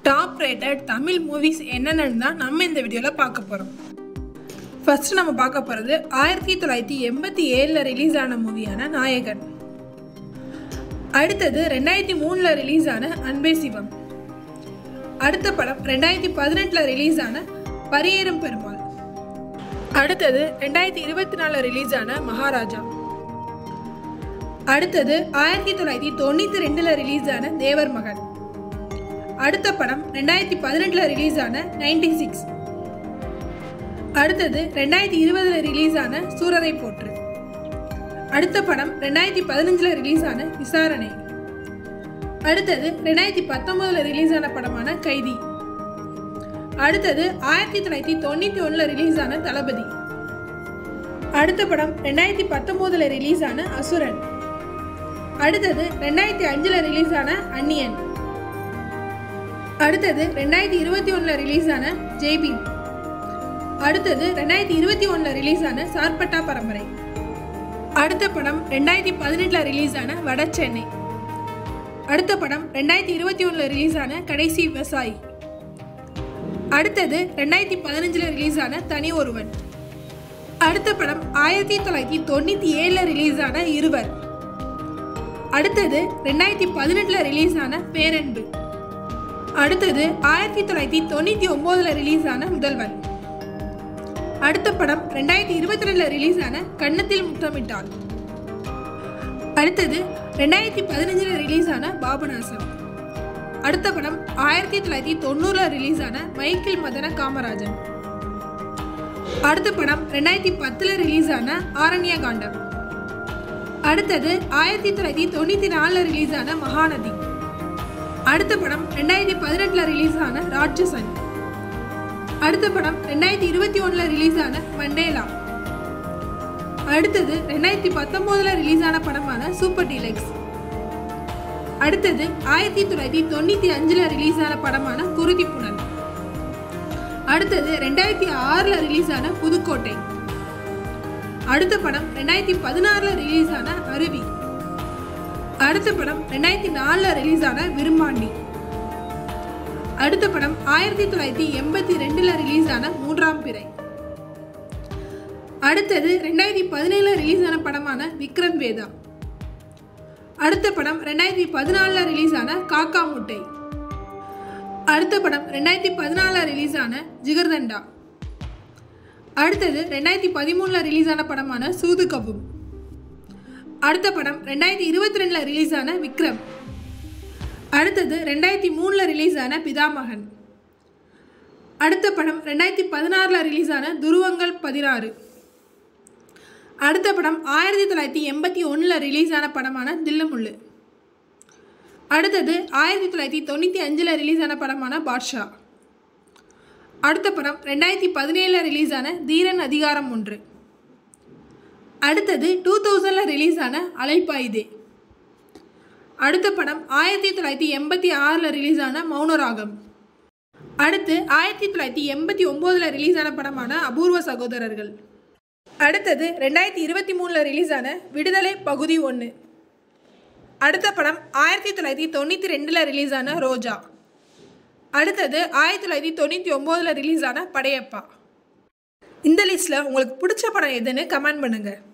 top rated Tamil movies என்னென்னு தான் நம்ம இந்த வீடியோவில் பார்க்க போகிறோம் ஃபர்ஸ்ட் நம்ம பார்க்க போகிறது ஆயிரத்தி தொள்ளாயிரத்தி எண்பத்தி ஏழில் ரிலீஸ் ஆன மூவியான நாயகன் அடுத்தது ரெண்டாயிரத்தி மூணில் ரிலீஸ் ஆன அன்பே சிவம் அடுத்த படம் ரெண்டாயிரத்தி பதினெட்டில் ரிலீஸ் ஆன பரியேறும் பெருமாள் அடுத்தது ரெண்டாயிரத்தி இருபத்தி நாலில் ரிலீஸ் ஆன மகாராஜா அடுத்தது ஆயிரத்தி தொள்ளாயிரத்தி தொண்ணூற்றி ரெண்டில் ரிலீஸ் ஆன தேவர் மகன் அடுத்த படம் ரெண்டாயிரத்தி பதினெட்டில் ரிலீஸ் ஆன நைன்டி சிக்ஸ் அடுத்தது ரெண்டாயிரத்தி இருபதில் ரிலீஸ் ஆன சூரரை போற்று அடுத்த படம் ரெண்டாயிரத்தி பதினஞ்சில் ரிலீஸ் ஆன விசாரணை அடுத்தது ரெண்டாயிரத்தி பத்தொன்பதில் ரிலீஸ் ஆன படமான கைதி அடுத்தது ஆயிரத்தி தொள்ளாயிரத்தி தொண்ணூற்றி ஒன்றில் ரிலீஸ் ஆன தளபதி அடுத்த படம் ரெண்டாயிரத்தி பத்தொம்போதில் ரிலீஸ் ஆன அசுரன் அடுத்தது ரெண்டாயிரத்தி அஞ்சில் ரிலீஸ் ஆன அன்னியன் அடுத்தது ரெண்டாயிரத்தி இருபத்தி ஒன்றில் ரிலீஸ் ஆன ஜெய்பீம் அடுத்தது ரெண்டாயிரத்தி இருபத்தி ஒன்றில் ரிலீஸ் ஆன சார்பட்டா பரம்பரை அடுத்த படம் ரெண்டாயிரத்தி பதினெட்டில் ரிலீஸ் ஆன வட சென்னை அடுத்த படம் ரெண்டாயிரத்தி இருபத்தி ஒன்றில் ரிலீஸ் ஆன கடைசி விவசாயி அடுத்தது ரெண்டாயிரத்தி பதினஞ்சில் ரிலீஸ் ஆன தனி ஒருவன் அடுத்த படம் ஆயிரத்தி தொள்ளாயிரத்தி தொண்ணூற்றி ஏழில் ரிலீஸ் ஆன இருவர் அடுத்தது ரெண்டாயிரத்தி பதினெட்டில் ரிலீஸ் ஆன பேரன்பு அடுத்தது ஆயிரத்தி தொள்ளாயிரத்தி தொண்ணூற்றி ஒம்போதில் ரிலீஸ் ஆன முதல்வன் அடுத்த படம் ரெண்டாயிரத்தி இருபத்தி ரெண்டில் ரிலீஸ் ஆன கன்னத்தில் முத்தமிட்டாள் அடுத்தது ரெண்டாயிரத்தி பதினஞ்சில் ரிலீஸ் ஆன பாபநாசம் அடுத்த படம் ஆயிரத்தி தொள்ளாயிரத்தி தொண்ணூறில் ரிலீஸ் ஆன மைக்கேல் மதன காமராஜன் அடுத்த படம் ரெண்டாயிரத்தி பத்தில் ரிலீஸ் ஆன ஆரண்ய காண்டம் அடுத்தது ஆயிரத்தி தொள்ளாயிரத்தி தொண்ணூற்றி நாலில் ரிலீஸ் ஆன மகாநதி அடுத்த படம் ரெண்டாயிரத்தி பதினெட்டில் ரிலீஸ் ஆன ராட்சசன் அடுத்த படம் ரெண்டாயிரத்தி இருபத்தி ஒன்றில் ரிலீஸ் ஆன மண்டேலா அடுத்தது ரெண்டாயிரத்தி பத்தொம்போதில் ரிலீஸ் ஆன படமான சூப்பர் டீலக்ஸ் அடுத்தது ஆயிரத்தி தொள்ளாயிரத்தி தொண்ணூற்றி அஞ்சில் ரிலீஸ் ஆன படமான குருதி புனல் அடுத்தது ரெண்டாயிரத்தி ஆறில் ரிலீஸ் ஆன புதுக்கோட்டை அடுத்த படம் ரெண்டாயிரத்தி பதினாறில் ரிலீஸ் ஆன அருவி அடுத்த படம் ரெண்டாயிரத்தி நாலில் ரிலீஸ் ஆன விரும்பாண்டி அடுத்த படம் ஆயிரத்தி தொள்ளாயிரத்தி எண்பத்தி ரெண்டில் ரிலீஸ் ஆன மூன்றாம் பிறை அடுத்தது ரெண்டாயிரத்தி பதினேழில் ரிலீஸ் ஆன படமான விக்ரம் வேதா அடுத்த படம் ரெண்டாயிரத்தி பதினாலில் ரிலீஸ் ஆன காக்கா முட்டை அடுத்த படம் ரெண்டாயிரத்தி பதினாலில் ரிலீஸ் ஆன ஜிகர்தண்டா அடுத்தது ரெண்டாயிரத்தி பதிமூணில் ரிலீஸ் ஆன படமான சூது கபும் அடுத்த படம் ரெண்டாயிரத்தி இருபத்தி ரெண்டில் ரிலீஸ் ஆன விக்ரம் அடுத்தது ரெண்டாயிரத்தி மூணில் ரிலீஸ் ஆன பிதாமகன் அடுத்த படம் ரெண்டாயிரத்தி பதினாறில் ரிலீஸ் ஆன துருவங்கள் பதினாறு அடுத்த படம் ஆயிரத்தி தொள்ளாயிரத்தி எண்பத்தி ஒன்றில் ரிலீஸ் ஆன படமான தில்லுமுள்ளு அடுத்தது ஆயிரத்தி தொள்ளாயிரத்தி தொண்ணூற்றி அஞ்சில் ரிலீஸ் ஆன படமான பாட்ஷா அடுத்த படம் ரெண்டாயிரத்தி பதினேழில் ரிலீஸ் ஆன தீரன் அதிகாரம் ஒன்று அடுத்தது டூ தௌசண்டில் ரிலீஸ் ஆன அலைப்பாயுதே அடுத்த படம் ஆயிரத்தி தொள்ளாயிரத்தி எண்பத்தி ஆறில் ரிலீஸ் ஆன மௌனராகம் அடுத்து ஆயிரத்தி தொள்ளாயிரத்தி எண்பத்தி ஒம்போதில் ரிலீஸ் ஆன படமான அபூர்வ சகோதரர்கள் அடுத்தது ரெண்டாயிரத்தி இருபத்தி மூணில் ரிலீஸ் ஆன விடுதலை பகுதி ஒன்று அடுத்த படம் ஆயிரத்தி தொள்ளாயிரத்தி தொண்ணூற்றி ரெண்டில் ரிலீஸ் ஆன ரோஜா அடுத்தது ஆயிரத்தி தொள்ளாயிரத்தி தொண்ணூற்றி ஒம்போதில் ரிலீஸ் ஆன படையப்பா இந்த லிஸ்ட்டில் உங்களுக்கு பிடிச்ச படம் எதுன்னு கமெண்ட் பண்ணுங்கள்